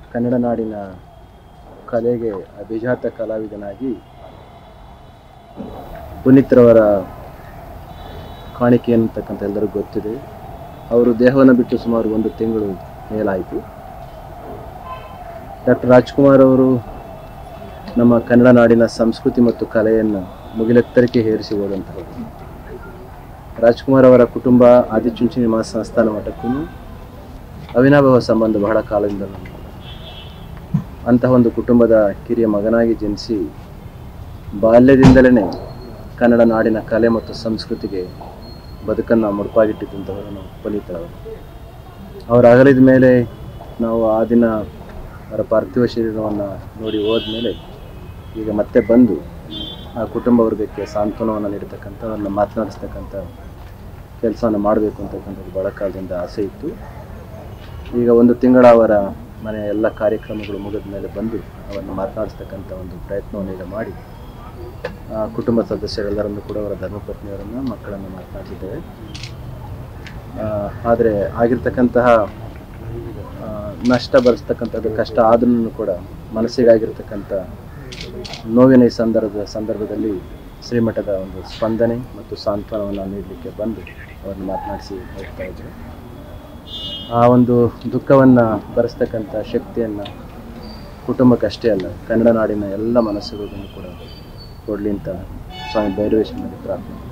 ಕನ್ನಡ ನಾಡಿನ ಕಲೆಗೆ ಅಭಿಜಾತ ಕಲಾವಿದನಾಗಿ ಪುನೀತ್ರವರ ಕಾಣಿಕೆ ಅನ್ನತಕ್ಕಂಥ ಎಲ್ಲರಿಗೂ ಗೊತ್ತಿದೆ ಅವರು ದೇಹವನ್ನು ಬಿಟ್ಟು ಸುಮಾರು ಒಂದು ತಿಂಗಳು ಮೇಲಾಯಿತು ಡಾಕ್ಟರ್ ರಾಜ್ಕುಮಾರ್ ಅವರು ನಮ್ಮ ಕನ್ನಡ ನಾಡಿನ ಸಂಸ್ಕೃತಿ ಮತ್ತು ಕಲೆಯನ್ನು ಮುಗಿಲೆತ್ತರಕ್ಕೆ ಹೇರಿಸಿ ಹೋದಂಥವರು ರಾಜ್ಕುಮಾರ್ ಅವರ ಕುಟುಂಬ ಆದಿಚುಂಚಿ ನಿವಾಸ ಸಂಸ್ಥಾನ ಮಠಕ್ಕೂ ಅವಿನಾಭಾವ ಸಂಬಂಧ ಬಹಳ ಕಾಲದಿಂದ ನಮ್ದು. ಅಂತಹ ಒಂದು ಕುಟುಂಬದ ಕಿರಿಯ ಮಗನಾಗಿ ಜನಿಸಿ ಬಾಲ್ಯದಿಂದಲೇ ಕನ್ನಡ ನಾಡಿನ ಕಲೆ ಮತ್ತು ಸಂಸ್ಕೃತಿಗೆ ಬದುಕನ್ನು ಮುಡುಪಾಗಿಟ್ಟಿದ್ದಂಥವರು ನಾವು ಪುನೀತರವರು ಅವರು ಅಗಲಿದ ಮೇಲೆ ನಾವು ಆ ದಿನ ಅವರ ಪಾರ್ಥಿವ ಶರೀರವನ್ನು ನೋಡಿ ಹೋದ್ಮೇಲೆ ಈಗ ಮತ್ತೆ ಬಂದು ಆ ಕುಟುಂಬ ವರ್ಗಕ್ಕೆ ಸಾಂತ್ವನವನ್ನು ನೀಡತಕ್ಕಂಥ ಅವ್ರನ್ನ ಮಾತನಾಡಿಸ್ತಕ್ಕಂಥ ಕೆಲಸವನ್ನು ಮಾಡಬೇಕು ಅಂತಕ್ಕಂಥದ್ದು ಬಹಳ ಕಾಲದಿಂದ ಆಸೆ ಇತ್ತು ಈಗ ಒಂದು ತಿಂಗಳ ಅವರ ಮನೆಯ ಎಲ್ಲ ಕಾರ್ಯಕ್ರಮಗಳು ಮುಗಿದ ಮೇಲೆ ಬಂದು ಅವರನ್ನು ಮಾತನಾಡಿಸ್ತಕ್ಕಂಥ ಒಂದು ಪ್ರಯತ್ನವನ್ನು ಈಗ ಮಾಡಿ ಆ ಕುಟುಂಬ ಸದಸ್ಯರೆಲ್ಲರನ್ನು ಕೂಡ ಅವರ ಧರ್ಮಪತ್ನಿಯವರನ್ನು ಮಕ್ಕಳನ್ನು ಮಾತನಾಡಿದ್ದೇವೆ ಆದರೆ ಆಗಿರ್ತಕ್ಕಂತಹ ಆ, ನಷ್ಟ ಭರಿಸ್ತಕ್ಕಂಥದ್ದು ಕಷ್ಟ ಆದ್ರೂ ಕೂಡ ಮನಸ್ಸಿಗಾಗಿರ್ತಕ್ಕಂಥ ನೋವಿನ ಈ ಸಂದರ್ಭದ ಸಂದರ್ಭದಲ್ಲಿ ಶ್ರೀಮಠದ ಒಂದು ಸ್ಪಂದನೆ ಮತ್ತು ಸಾಂತ್ವನವನ್ನು ನೀಡಲಿಕ್ಕೆ ಬಂದು ಅವರನ್ನು ಮಾತನಾಡಿಸಿ ಹೋಗ್ತಾ ಇದ್ದರು ಆ ಒಂದು ದುಃಖವನ್ನು ಭರಿಸ್ತಕ್ಕಂಥ ಶಕ್ತಿಯನ್ನು ಕುಟುಂಬಕ್ಕಷ್ಟೇ ಅಲ್ಲ ಕನ್ನಡ ನಾಡಿನ ಎಲ್ಲ ಮನಸ್ಸುಗಳಿಗೂ ಕೂಡ ಕೊಡಲಿ ಅಂತ ಸ್ವಾಮಿ ಭೈರವೇಶ್ವರನಲ್ಲಿ ಪ್ರಾರ್ಥನೆ